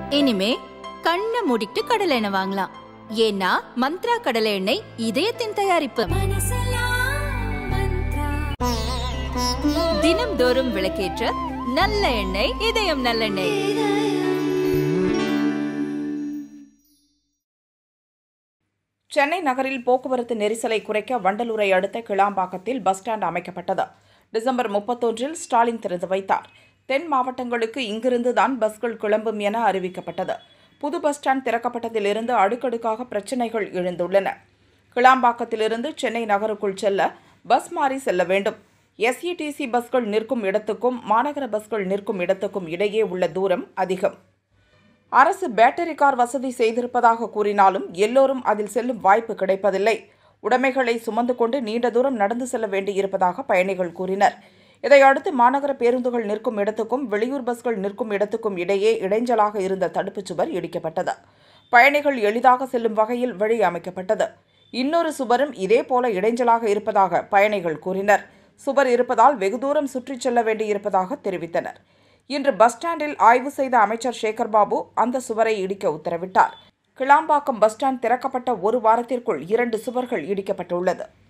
இனிமே கண்ணை மூடிட்டு கடலை எண்ணெய் வாங்கலாம் ஏன்னா மந்த்ரா கடலை எண்ணெய் இதயத்தின் தயாரிப்பு தினம்தோறும் விளக்கேற்ற நல்ல எண்ணெய் இதயம் நல்லெண்ணெய் சென்னை நகரில் போக்குவரத்து நெரிசலை குறைக்க வண்டலூரை அடுத்த கிளாம்பாக்கத்தில் பஸ் ஸ்டாண்ட் அமைக்கப்பட்டது டிசம்பர் முப்பத்தொன்றில் ஸ்டாலின் திறந்து வைத்தார் தென் மாவட்டங்களுக்கு இங்கிருந்து தான் பஸ்கள் கிளம்பும் என அறிவிக்கப்பட்டது புது பஸ் ஸ்டாண்ட் திறக்கப்பட்டதிலிருந்து அடுக்கடுக்காக பிரச்சினைகள் எழுந்துள்ளன கிளாம்பாக்கத்திலிருந்து சென்னை நகருக்குள் செல்ல பஸ் மாறி செல்ல வேண்டும் எஸ்இடிசி பஸ்கள் நிற்கும் இடத்துக்கும் மாநகர பஸ்கள் நிற்கும் இடத்துக்கும் இடையே உள்ள தூரம் அதிகம் அரசு பேட்டரி கார் வசதி செய்திருப்பதாக கூறினாலும் எல்லோரும் அதில் செல்லும் வாய்ப்பு கிடைப்பதில்லை உடைமைகளை சுமந்து கொண்டு நீண்ட தூரம் நடந்து செல்ல வேண்டியிருப்பதாக பயணிகள் கூறினர் இதையடுத்து மாநகர பேருந்துகள் நிற்கும் இடத்துக்கும் வெளியூர் பஸ்கள் நிற்கும் இடத்துக்கும் இடையே இடைஞ்சலாக இருந்த தடுப்புச் சுவர் இடிக்கப்பட்டது பயணிகள் எளிதாக செல்லும் வகையில் வழி அமைக்கப்பட்டது இன்னொரு சுவரும் இதேபோல இடைஞ்சலாக இருப்பதாக பயணிகள் கூறினர் சுவர் இருப்பதால் வெகு தூரம் சுற்றிச் செல்ல வேண்டியிருப்பதாக தெரிவித்தனர் இன்று பஸ் ஸ்டாண்டில் ஆய்வு செய்த அமைச்சர் சேகர் பாபு அந்த சுவரை இடிக்க உத்தரவிட்டார் கிளாம்பாக்கம் பஸ் ஸ்டாண்ட் திறக்கப்பட்ட ஒரு வாரத்திற்குள் இரண்டு சுவர்கள் இடிக்கப்பட்டுள்ளது